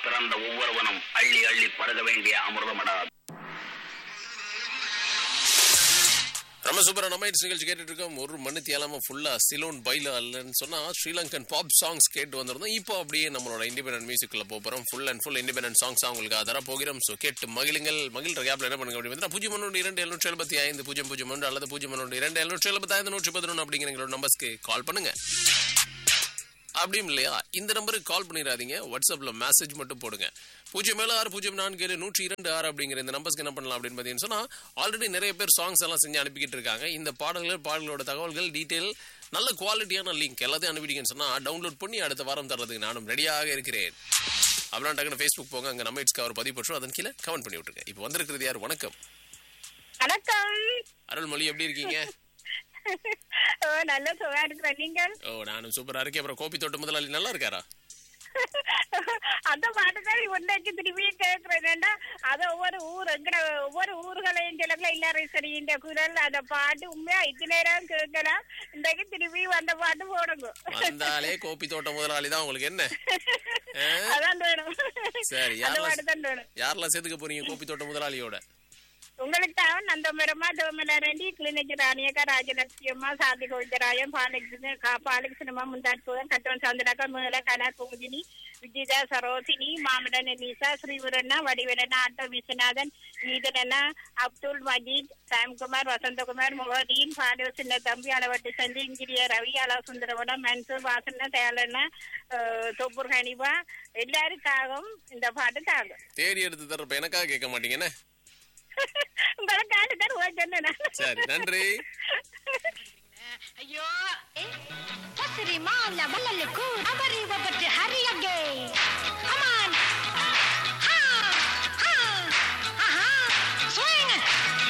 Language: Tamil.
பிறந்த ஒவ்வொருவனும் அள்ளி அள்ளி பருக வேண்டிய அமிர்தமடா நம்ம சூப்பரா நம்ம இட்ஸ் நிகழ்ச்சி கேட்டுட்டு இருக்கோம் ஒரு மணி தேலாம ஃபுல்லா சிலோன் பைல அல்லன்னு சொன்னா ஸ்ரீலங்கன் பாப் சாங்ஸ் கேட்டு வந்திருந்தோம் இப்போ அப்படியே நம்மளோட இண்டிபெண்டன்ட் மியூசிக்ல போறோம் full and full independent songs உங்களுக்கு தர போகிறோம் ஸோ கேட்டு மகிழுங்கள் மகிழ்ற கேப்ல என்ன பண்ணுங்க அப்படின்னு பூஜ்ஜியம் ஒன்று இரண்டு எழுநூற்றி எழுபத்தி ஐந்து பூஜ்ஜியம் பூஜ்ஜியம் ஒன்று அல்லது பூஜ்ஜியம் ஒன்று இரண்டு எழுநூற்றி எழுபத்தி ஐந்து நூற்றி பதினொன்று அப்படிங்கிற எங்களோட நம்பர்ஸ்க்கு கால் பண்ணுங்க அப்படியும் இல்லையா இந்த நம்பருக்கு கால் பண்ணிடாதீங்க வாட்ஸ்அப்ல மெசேஜ் மட்டும் போடுங்க பூஜ்ஜியம் ஏழு ஆறு பூஜ்ஜியம் நான்கு ஏழு நூற்றி இரண்டு ஆறு அப்படிங்கிற இந்த நம்பர்ஸ்க்கு என்ன பண்ணலாம் அப்படின்னு பார்த்தீங்கன்னு சொன்னா ஆல்ரெடி நிறைய பேர் சாங்ஸ் எல்லாம் செஞ்சு அனுப்பிக்கிட்டு இருக்காங்க இந்த பாடல்கள் பாடல்களோட தகவல்கள் டீட்டெயில் நல்ல குவாலிட்டியான லிங்க் எல்லாத்தையும் அனுப்பிட்டீங்கன்னு சொன்னா டவுன்லோட் பண்ணி அடுத்த வாரம் தரதுக்கு நானும் ரெடியாக இருக்கிறேன் அப்புறம் டக்குனு ஃபேஸ்புக் போங்க அங்க நம்ம இட்ஸ்க்கு அவர் பதிவு போட்டுரும் அதன் கீழே கமெண்ட் பண்ணி விட்டுருங்க இப்போ வந்திருக்கிறது யார் வணக்கம் வணக்கம் அருள்மொழி எப்படி இருக்கீங்க ஓ நல்ல சுகா இருக்கிறேன் நீங்கள் ஓ நானும் சூப்பரா இருக்கேன் அப்புறம் கோபி தோட்ட முதலாளி நல்லா இருக்காரா அந்த பாட்டுதான் ஒன்றைக்கு திரும்பி கேட்கிறேன்டா அது ஒவ்வொரு ஊர் எங்கட ஒவ்வொரு ஊர்களையும் சிலக்குல இல்லரசரியின் குரல் அந்த பாட்டு உண்மையா இத்தனை நேரம் கேட்கலாம் இன்றைக்கு திரும்பி அந்த பாட்டு போடுங்க வந்தாலே கோபி தோட்ட முதலாளி தான் உங்களுக்கு என்ன ஆ? அதான் வேணும் சரி, அந்த யாரெல்லாம் பாட்டு தான் வேணும் யாரெல்லாம் சேர்த்துக்க போறீங்க கோபி தோட்ட முதலாளியோட உங்களுக்கு தான் நந்தமரமா தோமலரண்டி கிளினிக் ராணியக்கா ராஜலட்சுமி அம்மா சாந்தி கோவிந்தராயம் பாலகிருஷ்ண பாலகிருஷ்ணமா முந்தாட்புதன் கட்டவன் சந்திரக்கா மேல கலா குமுதினி விஜிதா சரோசினி மாமடன் எலிசா ஸ்ரீவரண்ணா வடிவலண்ணா ஆட்டோ விஸ்வநாதன் நீதனண்ணா அப்துல் மஜீத் சாம்குமார் வசந்தகுமார் முகதீன் பாலு சின்ன தம்பி அளவட்டு சந்தி இங்கிரிய ரவி அலா சுந்தரவனம் மன்சூர் வாசன தயாளண்ணா தொப்பூர் ஹனிபா எல்லாருக்காகவும் இந்த பாட்டு தாங்கும் தேடி எடுத்து தர்றப்ப எனக்காக கேட்க மாட்டீங்க என்ன உங்களுக்காக தான் ஓகே சரி நன்றி ಅಯ್ಯೋ ಹಸಿರಿ ಮಾಲ ಮಲ್ಲಲ್ಲಿ ಕೂಡ ಬರೀ